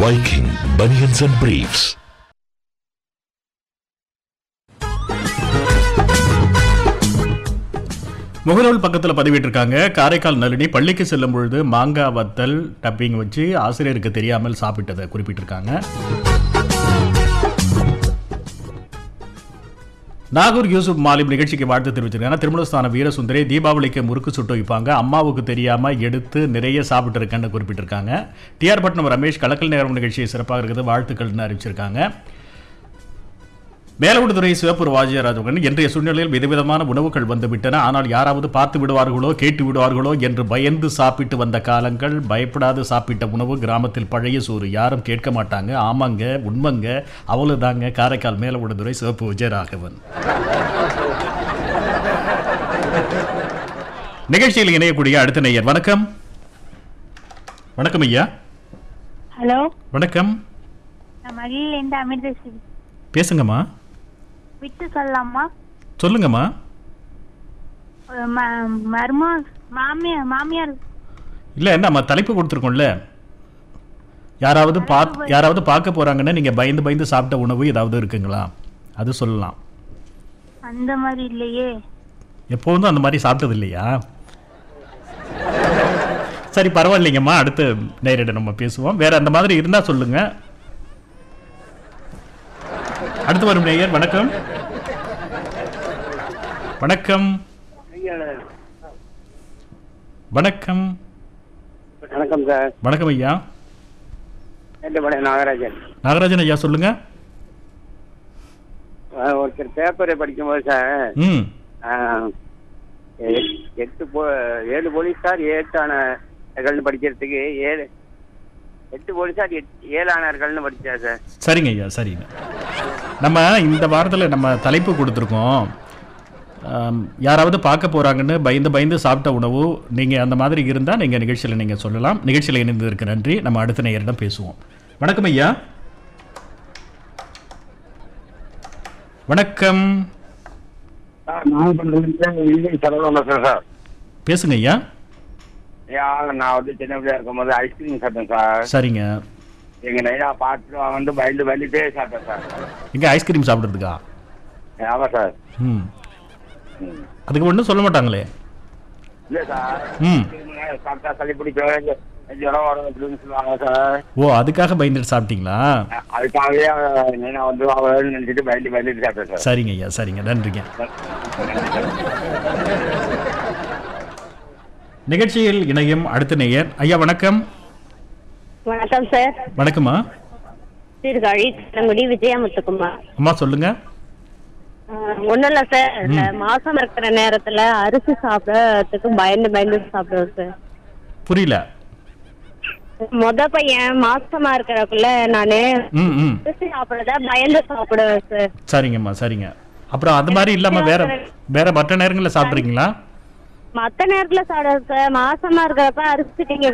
Viking Bunions and Briefs. முகநூல் பக்கத்தில் பதிவிட்டிருக்காங்க காரைக்கால் நளினி பள்ளிக்கு செல்லும் பொழுது மாங்காய் வத்தல் டப்பிங் வச்சு ஆசிரியருக்கு தெரியாமல் சாப்பிட்டதை குறிப்பிட்டிருக்காங்க நாகூர் யூசுப் மாலிம் நிகழ்ச்சிக்கு வாழ்த்து தெரிவிச்சிருக்காங்க திருமணஸ்தான வீரசுந்தரி தீபாவளிக்கு முறுக்கு சுட்டு வைப்பாங்க அம்மாவுக்கு தெரியாம எடுத்து நிறைய சாப்பிட்டு இருக்கேன்னு குறிப்பிட்டிருக்காங்க டிஆர் பட்னம் ரமேஷ் கலக்கல் நேரம் நிகழ்ச்சி சிறப்பாக இருக்குது வாழ்த்துக்கள்னு அறிவிச்சிருக்காங்க மேலவுடுதுறை சிவப்பூர் வாஜியராஜவன் இன்றைய சூழ்நிலையில் விதவிதமான உணவுகள் வந்துவிட்டன ஆனால் யாராவது பார்த்து விடுவார்களோ கேட்டு விடுவார்களோ என்று பயந்து சாப்பிட்டு வந்த காலங்கள் பயப்படாது சாப்பிட்ட உணவு கிராமத்தில் பழைய சோறு யாரும் கேட்க மாட்டாங்க ஆமாங்க உண்மைங்க அவ்வளவுதாங்க காரைக்கால் மேலவுடுதுறை சிவப்பு விஜயராகவன் நிகழ்ச்சியில் இணையக்கூடிய அடுத்த நேயர் வணக்கம் வணக்கம் ஐயா ஹலோ வணக்கம் நான் மகிழிலேருந்து அமிர்தஸ்ரீ பேசுங்கம்மா விட்டு சொல்லலாமா சொல்லுங்கம்மா ஒரு ம- மருமா மாமியார் மாமியார் இல்லை நம்ம தலைப்பு கொடுத்துருக்கோம்ல யாராவது பார்த்து யாராவது பார்க்க போறாங்கன்னா நீங்க பயந்து பயந்து சாப்பிட்ட உணவு ஏதாவது இருக்குங்களா அது சொல்லலாம் அந்த மாதிரி இல்லையே எப்போதும் அந்த மாதிரி சாப்பிட்டது இல்லையா சரி பரவாயில்லைங்கம்மா அடுத்து நேரிட நம்ம பேசுவோம் வேற அந்த மாதிரி இருந்தா சொல்லுங்க அடுத்து வரும் நேயர் வணக்கம் வணக்கம் வணக்கம் வணக்கம் சார் வணக்கம் ஐயா மேட்டுப்பாளையம் நாகராஜன் நாகராஜன் ஐயா சொல்லுங்க அஹ் ஒருத்தர் பேப்பரை படிக்கும்போது சார் ம் அஹ், எ- எட்டு போ ஏழு போலீஸார் ஏட்டானர்கள்னு படிக்கிறதுக்கு ஏழு எட்டு போலீஸார் எட்- ஏழானர்கள்னு படிச்சார் சார் சரிங்க ஐயா சரிங்க நம்ம இந்த வாரத்தில் நம்ம தலைப்பு கொடுத்துருக்கோம் ஆம், யாராவது பார்க்க போகிறாங்கன்னு பயந்து பயந்து சாப்பிட்ட உணவு நீங்கள் அந்த மாதிரி இருந்தால் நீங்கள் நிகழ்ச்சியில் நீங்கள் சொல்லலாம் நிகழ்ச்சியில் இணைந்ததற்கு நன்றி நம்ம அடுத்த நேயரிடம் பேசுவோம் வணக்கம் ஐயா வணக்கம் நாகப்பட்டினம் சரவணம் பேசுறேன் சார் பேசுங்க ஐயா ஏன் நான் வந்து சின்ன பிள்ளையா இருக்கும்போது ஐஸ்கிரீம் சாப்பிட்டேன் சார் சரிங்க எங்க நைனா பார்த்துட்டு வந்து பயந்து பயந்துட்டே சாப்பிட்டேன் சார் எங்கே ஐஸ்கிரீம் சாப்பிட்றதுக்கா ஆமா சார் ம் அதுக்கு ஒன்றும் சொல்ல மாட்டாங்களே இல்ல சார் ம் சாப்பிட்டா சளி பிடிக்கும் ஜுரம் வரும் அப்படின்னு சொல்லுவாங்க சார் ஓ அதுக்காக பயந்துட்டு சாப்பிட்டீங்களா அதுக்காகவே நான் வந்து அவன் நினைச்சிட்டு பயந்து பயந்துட்டு சாப்பிட்டேன் சார் சரிங்க ஐயா சரிங்க நன்றிங்க நிகழ்ச்சியில் இணையும் அடுத்த நேயர் ஐயா வணக்கம் வணக்கம் சார் வணக்கம்மா சீர்காழி தரங்குடி விஜயமுத்துக்குமார் அம்மா சொல்லுங்க ஒன்றும் இல்லை சார் இந்த மாசம் இருக்கிற நேரத்துல அரிசி சாப்பிடறதுக்கு பயந்து பயந்து சாப்பிடுவோம் சார் புரியல மொத பையன் மாசமா இருக்கிறக்குள்ள நானு ம் ம் அரிசி சாப்பிடறத பயந்து சாப்பிடுவேன் சார் சரிங்கம்மா சரிங்க அப்புறம் அது மாதிரி இல்லாம வேற வேற மற்ற நேரங்களில் சாப்பிட்றீங்களா மத்த நேரத்துல சாப்பிடுவேன் சார் மாசமா இருக்கிறப்ப அரிசி நீங்க